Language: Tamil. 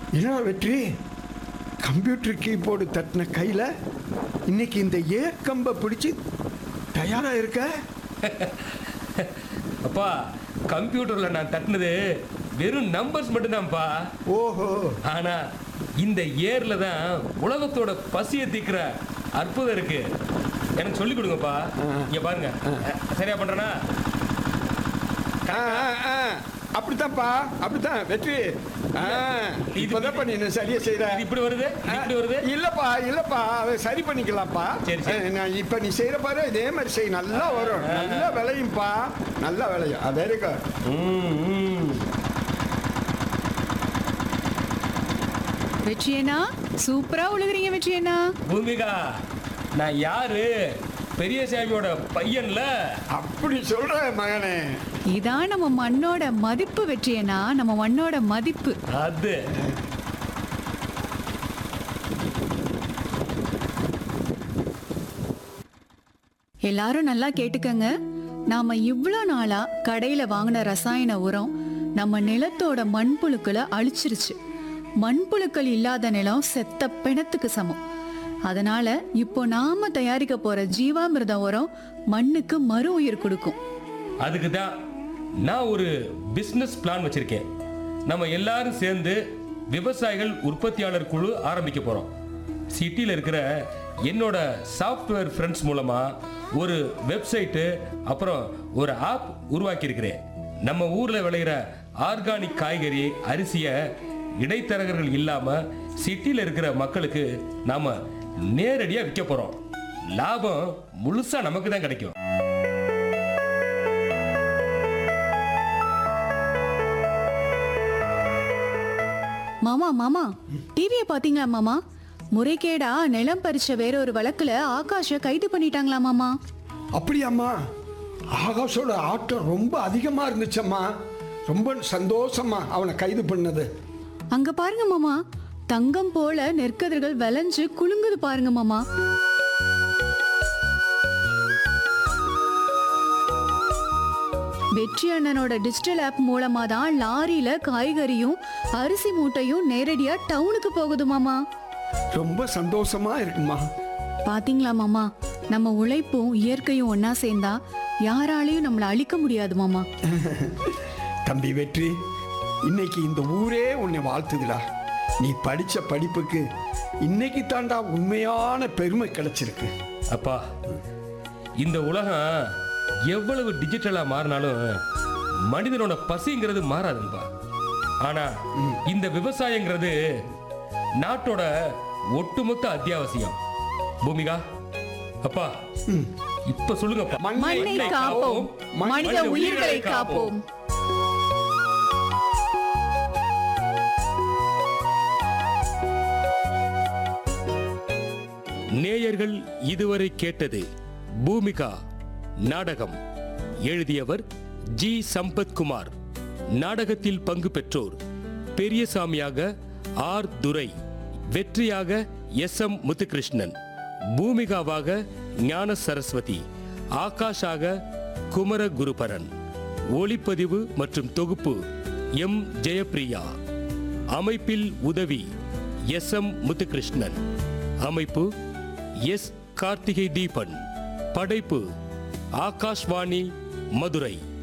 என்ன வெற்றி கம்ப்யூட்டர் கீபோர்டு தட்டின கையில் இன்னைக்கு இந்த ஏற்கம்பை பிடிச்சி தயாராக இருக்க அப்பா கம்ப்யூட்டர்ல நான் தட்டினது வெறும் நம்பர்ஸ் மட்டும்தான்ப்பா ஓஹோ ஆனா இந்த ஏர்ல தான் உலகத்தோட பசியை தீக்கிற அற்புதம் இருக்கு எனக்கு சொல்லி கொடுங்கப்பா இங்க பாருங்க சரியா பண்றேனா ஆ ஆ, ஆ அப்படித்தான்ப்பா அப்படித்தான் வெற்றி ஆ இப்போதான் பண்ணி சரியா செய்கிற இது இப்படி வருது இது இப்படி வருது இல்லப்பா இல்லப்பா அதை சரி பண்ணிக்கலாம்ப்பா சரி, சரி. அஹ், நான் இப்ப நீ செய்யற பாரு இதே மாதிரி செய் நல்லா வரும் நல்லா விளையும்ப்பா நல்லா விளையும் அதே இருக்கா ம், ம். வெற்றியண்ணா சூப்பரா உழுகுறீங்க வெற்றியண்ணா பூமிகா நான் யாரு பெரியசாமியோட பையன்ல அப்படி சொல்ற மகனே இதான் நம்ம மண்ணோட மதிப்பு வெற்றியண்ணா நம்ம மண்ணோட மதிப்பு அது எல்லாரும் நல்லா கேட்டுக்கங்க நாம இவ்வளோ நாளா கடையில வாங்கின ரசாயன உரம் நம்ம நிலத்தோட மண்புழுக்களை அழிச்சிருச்சு மண்புழுக்கள் இல்லாத நிலம் செத்த பிணத்துக்கு சமம் அதனால இப்போ நாம தயாரிக்க போற ஜீவாமிர்த உரம் மண்ணுக்கு மறு உயிர் கொடுக்கும் அதுக்கு தான் நான் ஒரு பிஸ்னஸ் பிளான் வச்சிருக்கேன் நம்ம எல்லாரும் சேர்ந்து விவசாயிகள் உற்பத்தியாளர் குழு ஆரம்பிக்க போறோம் சிட்டியில் இருக்கிற என்னோட சாஃப்ட்வேர் ஃப்ரெண்ட்ஸ் மூலமா ஒரு வெப்சைட்டு அப்புறம் ஒரு ஆப் உருவாக்கி இருக்கிறேன் நம்ம ஊர்ல விளையிற ஆர்கானிக் காய்கறி அரிசியை இடைத்தரகர்கள் இல்லாம சிட்டியில் இருக்கிற மக்களுக்கு நாம நேரடியா விற்க போறோம் லாபம் முழுசா நமக்கு தான் கிடைக்கும் மாமா மாமா டிவியை பாத்தீங்களா மாமா முறைகேடா நிலம் பறிச்ச வேற ஒரு வழக்குல ஆகாஷ கைது பண்ணிட்டாங்களா மாமா அப்படியாம்மா ஆகாஷோட ஆட்டம் ரொம்ப அதிகமா இருந்துச்சம்மா ரொம்ப சந்தோஷமா அவனை கைது பண்ணது அங்க பாருங்க மாமா தங்கம் போல நெற்கதிர்கள் விளைஞ்சு குலுங்குது பாருங்க மாமா வெற்றி அண்ணனோட டிஜிட்டல் ஆப் மூலமா தான் லாரியில காய்கறியும் அரிசி மூட்டையும் நேரடியா டவுனுக்கு போகுது மாமா ரொம்ப சந்தோஷமா இருக்குமா பாத்தீங்களா மாமா நம்ம உழைப்பும் இயற்கையும் ஒன்னா சேர்ந்தா யாராலையும் நம்மள அழிக்க முடியாது மாமா தம்பி வெற்றி இன்னைக்கு இந்த ஊரே உன்னை வாழ்த்துதுடா நீ படிச்ச படிப்புக்கு இன்னைக்கு தாண்டா உண்மையான பெருமை கிடைச்சிருக்கு அப்பா இந்த உலகம் எவ்வளவு டிஜிட்டலா மாறினாலும் மனிதனோட பசிங்கிறது மாறாதுப்பா ஆனா இந்த விவசாயங்கிறது நாட்டோட ஒட்டுமொத்த அத்தியாவசியம் பூமிகா அப்பா இப்ப சொல்லுங்கப்பா மண்ணை காப்போம் மனித உயிர்களை காப்போம் நேயர்கள் இதுவரை கேட்டது பூமிகா நாடகம் எழுதியவர் ஜி சம்பத்குமார் நாடகத்தில் பங்கு பெற்றோர் பெரியசாமியாக ஆர் துரை வெற்றியாக எஸ் எம் முத்துகிருஷ்ணன் பூமிகாவாக ஞான சரஸ்வதி ஆகாஷாக குமர குருபரன் ஒளிப்பதிவு மற்றும் தொகுப்பு எம் ஜெயப்பிரியா அமைப்பில் உதவி எஸ் எம் முத்துகிருஷ்ணன் அமைப்பு எஸ் கார்த்திகை தீபன் படைப்பு ஆகாஷ்வாணி மதுரை